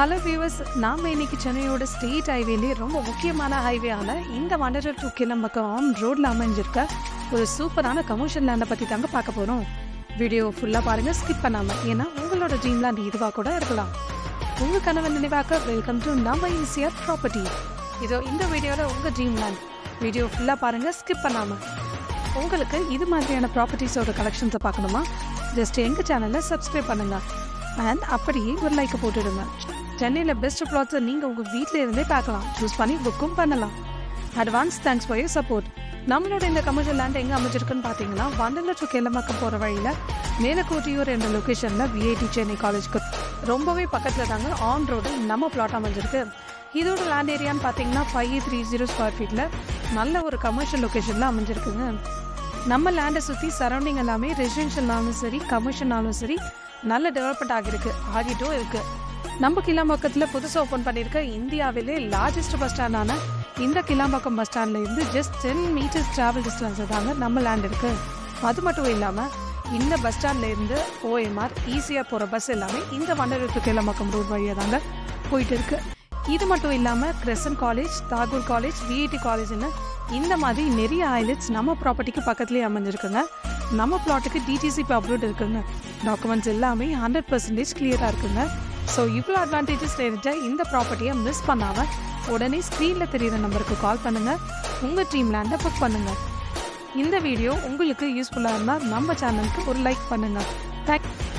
hello viewers நாம் இன்னைக்கு சென்னையோட ஸ்டேட் ஹைவேலே ரொம்ப முக்கியமான ஹைவேயான இந்த வண்டர் டு கிளம்பக்கம் ரோட்ல அமைஞ்சிருக்க ஒரு சூப்பரான கமர்ஷியல் லேண்டை பற்றி தாங்க பார்க்க போகிறோம் வீடியோ ஃபுல்லாக பாருங்கள் ஸ்கிப் பண்ணாமல் ஏன்னா உங்களோட ட்ரீம் லேண்ட் இதுவாக கூட இருக்கலாம் உங்கள் கனவை நினைவாக்க வெல்கம் டு நம்ம ஈஸியர் ப்ராப்பர்ட்டி இதோ இந்த வீடியோவில் உங்கள் ட்ரீம் லேண்ட் வீடியோ ஃபுல்லாக பாருங்கள் ஸ்கிப் பண்ணாமல் உங்களுக்கு இது மாதிரியான ப்ராப்பர்ட்டிஸோட கலெக்ஷன்ஸை பார்க்கணுமா ஜஸ்ட் எங்கள் சேனலை சப்ஸ்கிரைப் பண்ணுங்க அண்ட் அப்படியே ஒரு லைக்கை போட்டுடுங்க சென்னையில் பெஸ்ட் ப்ளாட்ஸை நீங்கள் உங்கள் வீட்டில் இருந்தே பார்க்கலாம் சூஸ் பண்ணி புக்கும் பண்ணலாம் advance thanks for your support நம்மளோட இந்த கமர்ஷியல் லேண்ட் எங்கே அமைஞ்சிருக்குன்னு பார்த்தீங்கன்னா வண்டலர் டு கேளமக்கம் போகிற வழியில் மேலக்கோட்டியூர் என்ற லொக்கேஷனில் விஐடி சென்னை காலேஜ்க்கு ரொம்பவே பக்கத்தில் தாங்க ஆன் ரோடு நம்ம பிளாட் அமைஞ்சிருக்கு இதோட லேண்ட் ஏரியான்னு பார்த்தீங்கன்னா ஃபைவ் த்ரீ ஜீரோ ஸ்கொயர் ஃபீட்டில் நல்ல ஒரு கமர்ஷியல் லொக்கேஷனில் அமைஞ்சிருக்குங்க நம்ம லேண்டை சுற்றி சரௌண்டிங் எல்லாமே ரெசிடென்ஷியல்னாலும் சரி கமர்ஷியல்னாலும் சரி நல்ல டெவலப்மெண்ட் ஆகிருக்கு ஆகிட்டும் இருக்கு நம்ம கிளாம்பாக்கத்தில் புதுசாக ஓப்பன் பண்ணியிருக்க இந்தியாவிலே லார்ஜஸ்ட் பஸ் ஸ்டாண்டான இந்த கிளாம்பாக்கம் பஸ் ஸ்டாண்ட்ல இருந்து just ten metres travel distance தாங்க நம்ம லேண்ட் இருக்கு அது மட்டும் இல்லாமல் இந்த பஸ் ஸ்டாண்ட்ல இருந்து ஓஎம்ஆர் ஈஸியாக போகிற பஸ் எல்லாமே இந்த வண்டலூர் கிளம்பாக்கம் ரோட் வழியாக தாங்க போயிட்டு இருக்கு இது மட்டும் இல்லாமல் Crescent college Tagore college VIT காலேஜ்னு இந்த மாதிரி நிறைய ஐலட்ஸ் நம்ம ப்ராப்பர்ட்டிக்கு பக்கத்துலேயே அமைஞ்சிருக்குங்க நம்ம பிளாட்டுக்கு டிடிசி அப்லோட் இருக்குங்க டாக்குமெண்ட்ஸ் எல்லாமே ஹண்ட்ரட் பர்சன்டேஜ் கிளியராக இருக்குங்க ஸோ இவ்வளோ அட்வான்டேஜஸ் தெரிஞ்ச இந்த ப்ராப்பர்ட்டியை மிஸ் பண்ணாமல் உடனே ஸ்க்ரீனில் தெரியிற நம்பருக்கு கால் பண்ணுங்கள் உங்கள் ட்ரீம் லேண்டை புக் பண்ணுங்கள் இந்த வீடியோ உங்களுக்கு யூஸ்ஃபுல்லாக இருந்தால் நம்ம சேனலுக்கு ஒரு லைக் பண்ணுங்கள் தேங்க்